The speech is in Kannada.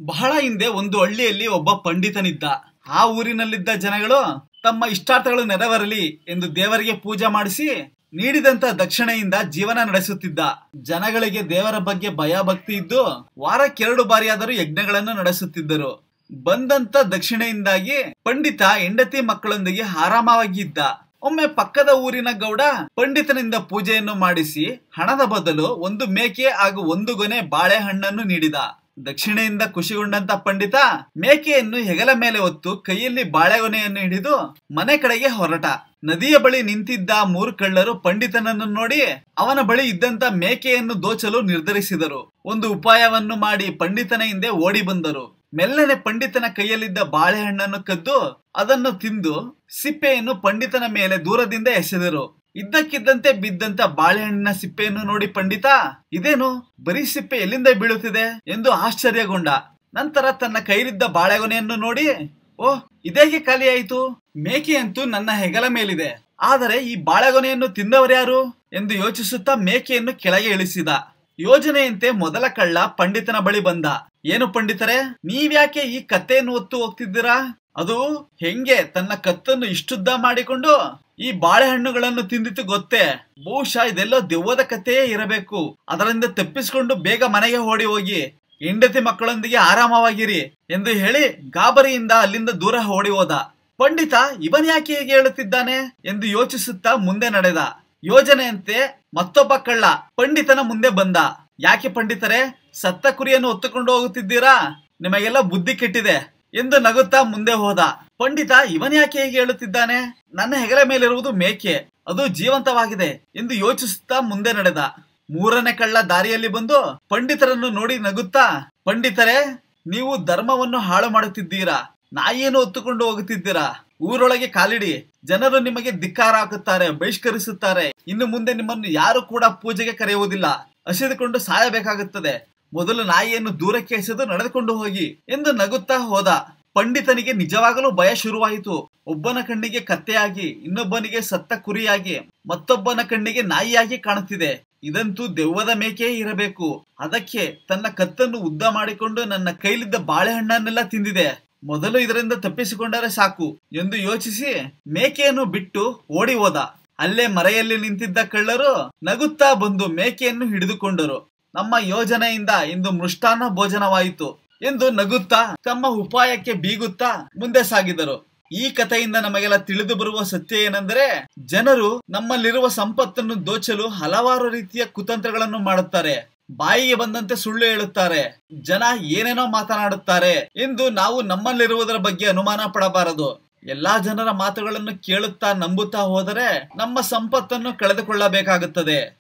ಬಹಳ ಹಿಂದೆ ಒಂದು ಹಳ್ಳಿಯಲ್ಲಿ ಒಬ್ಬ ಪಂಡಿತನಿದ್ದ ಆ ಊರಿನಲ್ಲಿದ್ದ ಜನಗಳು ತಮ್ಮ ಇಷ್ಟಾರ್ಥಗಳು ನೆರವೇರಲಿ ಎಂದು ದೇವರಿಗೆ ಪೂಜೆ ಮಾಡಿಸಿ ನೀಡಿದಂತ ದಕ್ಷಿಣೆಯಿಂದ ಜೀವನ ನಡೆಸುತ್ತಿದ್ದ ಜನಗಳಿಗೆ ದೇವರ ಬಗ್ಗೆ ಭಯ ಭಕ್ತಿ ಇದ್ದು ವಾರಕ್ಕೆರಡು ಬಾರಿಯಾದರೂ ಯಜ್ಞಗಳನ್ನು ನಡೆಸುತ್ತಿದ್ದರು ಬಂದಂತ ದಕ್ಷಿಣೆಯಿಂದಾಗಿ ಪಂಡಿತ ಹೆಂಡತಿ ಮಕ್ಕಳೊಂದಿಗೆ ಆರಾಮವಾಗಿ ಇದ್ದ ಒಮ್ಮೆ ಪಕ್ಕದ ಊರಿನ ಗೌಡ ಪಂಡಿತನಿಂದ ಪೂಜೆಯನ್ನು ಮಾಡಿಸಿ ಹಣದ ಬದಲು ಒಂದು ಮೇಕೆ ಹಾಗೂ ಒಂದು ಗೊನೆ ಬಾಳೆಹಣ್ಣನ್ನು ನೀಡಿದ ದಕ್ಷಿಣೆಯಿಂದ ಖುಷಿಗೊಂಡಂತ ಪಂಡಿತ ಮೇಕೆಯನ್ನು ಹೆಗಲ ಮೇಲೆ ಹೊತ್ತು ಕೈಯಲ್ಲಿ ಬಾಳೆಗೊನೆಯನ್ನು ಹಿಡಿದು ಮನೆ ಕಡೆಗೆ ಹೊರಟ ನದಿಯ ಬಳಿ ನಿಂತಿದ್ದ ಮೂರು ಕಳ್ಳರು ಪಂಡಿತನನ್ನು ನೋಡಿ ಅವನ ಬಳಿ ಇದ್ದಂತ ಮೇಕೆಯನ್ನು ದೋಚಲು ನಿರ್ಧರಿಸಿದರು ಒಂದು ಉಪಾಯವನ್ನು ಮಾಡಿ ಪಂಡಿತನ ಹಿಂದೆ ಓಡಿ ಬಂದರು ಮೆಲ್ಲನೆ ಪಂಡಿತನ ಕೈಯಲ್ಲಿದ್ದ ಬಾಳೆಹಣ್ಣನ್ನು ಕದ್ದು ಅದನ್ನು ತಿಂದು ಸಿಪ್ಪೆಯನ್ನು ಪಂಡಿತನ ಮೇಲೆ ದೂರದಿಂದ ಎಸೆದರು ಇದ್ದಕ್ಕಿದ್ದಂತೆ ಬಿದ್ದಂತ ಬಾಳೆಹಣ್ಣಿನ ಸಿಪ್ಪೆಯನ್ನು ನೋಡಿ ಪಂಡಿತ ಇದೇನು ಬರೀ ಸಿಪ್ಪೆ ಎಲ್ಲಿಂದ ಬೀಳುತ್ತಿದೆ ಎಂದು ಆಶ್ಚರ್ಯಗೊಂಡ ನಂತರ ತನ್ನ ಕೈಲಿದ್ದ ಬಾಳೆಗೊನೆಯನ್ನು ನೋಡಿ ಓಹ್ ಇದೇಗೆ ಖಾಲಿಯಾಯಿತು ಮೇಕೆಯಂತೂ ನನ್ನ ಹೆಗಲ ಮೇಲಿದೆ ಆದರೆ ಈ ಬಾಳೆಗೊನೆಯನ್ನು ತಿಂದವರ್ಯಾರು ಎಂದು ಯೋಚಿಸುತ್ತಾ ಮೇಕೆಯನ್ನು ಕೆಳಗೆ ಇಳಿಸಿದ ಯೋಜನೆಯಂತೆ ಮೊದಲ ಕಳ್ಳ ಪಂಡಿತನ ಬಳಿ ಬಂದ ಏನು ಪಂಡಿತರೆ ನೀವ್ಯಾಕೆ ಈ ಕತ್ತೆಯನ್ನು ಹೊತ್ತು ಹೋಗ್ತಿದ್ದೀರಾ ಅದು ಹೆಂಗೆ ತನ್ನ ಕತ್ತನ್ನು ಇಷ್ಟುದ್ದ ಮಾಡಿಕೊಂಡು ಈ ಬಾಳೆಹಣ್ಣುಗಳನ್ನು ತಿಂದಿತ್ತು ಗೊತ್ತೇ ಬಹುಶಃ ಇದೆಲ್ಲೋ ದೆವ್ವದ ಕಥೆಯೇ ಇರಬೇಕು ಅದರಿಂದ ತಪ್ಪಿಸಿಕೊಂಡು ಬೇಗ ಮನೆಗೆ ಓಡಿ ಹೋಗಿ ಹೆಂಡತಿ ಮಕ್ಕಳೊಂದಿಗೆ ಆರಾಮವಾಗಿರಿ ಎಂದು ಹೇಳಿ ಗಾಬರಿಯಿಂದ ಅಲ್ಲಿಂದ ದೂರ ಓಡಿ ಹೋದ ಪಂಡಿತ ಇವನ್ ಯಾಕೆ ಹೀಗೆ ಹೇಳುತ್ತಿದ್ದಾನೆ ಎಂದು ಯೋಚಿಸುತ್ತಾ ಮುಂದೆ ನಡೆದ ಯೋಜನೆಯಂತೆ ಮತ್ತೊಬ್ಬ ಕಳ್ಳ ಪಂಡಿತನ ಮುಂದೆ ಬಂದ ಯಾಕೆ ಪಂಡಿತರೆ ಸತ್ತ ಕುರಿಯನ್ನು ಹೊತ್ತುಕೊಂಡು ಹೋಗುತ್ತಿದ್ದೀರಾ ನಿಮಗೆಲ್ಲ ಬುದ್ಧಿ ಕೆಟ್ಟಿದೆ ಎಂದು ನಗುತ್ತಾ ಮುಂದೆ ಹೋದ ಪಂಡಿತ ಇವನ್ ಯಾಕೆ ಹೀಗೆ ಹೇಳುತ್ತಿದ್ದಾನೆ ನನ್ನ ಹೆಗಲ ಮೇಲಿರುವುದು ಮೇಕೆ ಅದು ಜೀವಂತವಾಗಿದೆ ಎಂದು ಯೋಚಿಸುತ್ತಾ ಮುಂದೆ ನಡೆದ ಮೂರನೇ ಕಳ್ಳ ದಾರಿಯಲ್ಲಿ ಬಂದು ಪಂಡಿತರನ್ನು ನೋಡಿ ನಗುತ್ತಾ ಪಂಡಿತರೆ ನೀವು ಧರ್ಮವನ್ನು ಹಾಳು ಮಾಡುತ್ತಿದ್ದೀರಾ ನಾಯಿಯನ್ನು ಹೊತ್ತುಕೊಂಡು ಹೋಗುತ್ತಿದ್ದೀರಾ ಊರೊಳಗೆ ಕಾಲಿಡಿ ಜನರು ನಿಮಗೆ ಧಿಕ್ಕಾರ ಹಾಕುತ್ತಾರೆ ಬಹಿಷ್ಕರಿಸುತ್ತಾರೆ ಇನ್ನು ಮುಂದೆ ನಿಮ್ಮನ್ನು ಯಾರು ಕೂಡ ಪೂಜೆಗೆ ಕರೆಯುವುದಿಲ್ಲ ಹಸಿದುಕೊಂಡು ಸಾಯಬೇಕಾಗುತ್ತದೆ ಮೊದಲು ನಾಯಿಯನ್ನು ದೂರಕ್ಕೆ ಎಸೆದು ನಡೆದುಕೊಂಡು ಹೋಗಿ ಎಂದು ನಗುತ್ತಾ ಹೋದ ಪಂಡಿತನಿಗೆ ನಿಜವಾಗಲೂ ಭಯ ಶುರುವಾಯಿತು ಒಬ್ಬನ ಕಣ್ಣಿಗೆ ಕತ್ತೆಯಾಗಿ ಇನ್ನೊಬ್ಬನಿಗೆ ಸತ್ತ ಕುರಿಯಾಗಿ ಮತ್ತೊಬ್ಬನ ಕಣ್ಣಿಗೆ ನಾಯಿಯಾಗಿ ಕಾಣುತ್ತಿದೆ ಇದಂತೂ ದೆವ್ವದ ಮೇಕೆಯೇ ಇರಬೇಕು ಅದಕ್ಕೆ ತನ್ನ ಕತ್ತನ್ನು ಉದ್ದ ಮಾಡಿಕೊಂಡು ನನ್ನ ಕೈಲಿದ್ದ ಬಾಳೆಹಣ್ಣನ್ನೆಲ್ಲ ತಿಂದಿದೆ ಮೊದಲು ಇದರಿಂದ ತಪ್ಪಿಸಿಕೊಂಡರೆ ಸಾಕು ಎಂದು ಯೋಚಿಸಿ ಮೇಕೆಯನ್ನು ಬಿಟ್ಟು ಓಡಿ ಹೋದ ಅಲ್ಲೇ ಮರೆಯಲ್ಲಿ ನಿಂತಿದ್ದ ಕಳ್ಳರು ನಗುತ್ತಾ ಬಂದು ಮೇಕೆಯನ್ನು ಹಿಡಿದುಕೊಂಡರು ನಮ್ಮ ಯೋಜನೆಯಿಂದ ಇಂದು ಮೃಷ್ಟಾನ್ನ ಭೋಜನವಾಯಿತು ಎಂದು ನಗುತ್ತಾ ತಮ್ಮ ಉಪಾಯಕ್ಕೆ ಬೀಗುತ್ತಾ ಮುಂದೆ ಸಾಗಿದರು ಈ ಕಥೆಯಿಂದ ನಮಗೆಲ್ಲ ತಿಳಿದು ಬರುವ ಸತ್ಯ ಏನೆಂದರೆ ಜನರು ನಮ್ಮಲ್ಲಿರುವ ಸಂಪತ್ತನ್ನು ದೋಚಲು ಹಲವಾರು ರೀತಿಯ ಕುತಂತ್ರಗಳನ್ನು ಮಾಡುತ್ತಾರೆ ಬಾಯಿಗೆ ಬಂದಂತೆ ಸುಳ್ಳು ಹೇಳುತ್ತಾರೆ ಜನ ಏನೇನೋ ಮಾತನಾಡುತ್ತಾರೆ ಎಂದು ನಾವು ನಮ್ಮಲ್ಲಿರುವುದರ ಬಗ್ಗೆ ಅನುಮಾನ ಪಡಬಾರದು ಎಲ್ಲಾ ಜನರ ಮಾತುಗಳನ್ನು ಕೇಳುತ್ತಾ ನಂಬುತ್ತಾ ಹೋದರೆ ನಮ್ಮ ಸಂಪತ್ತನ್ನು ಕಳೆದುಕೊಳ್ಳಬೇಕಾಗುತ್ತದೆ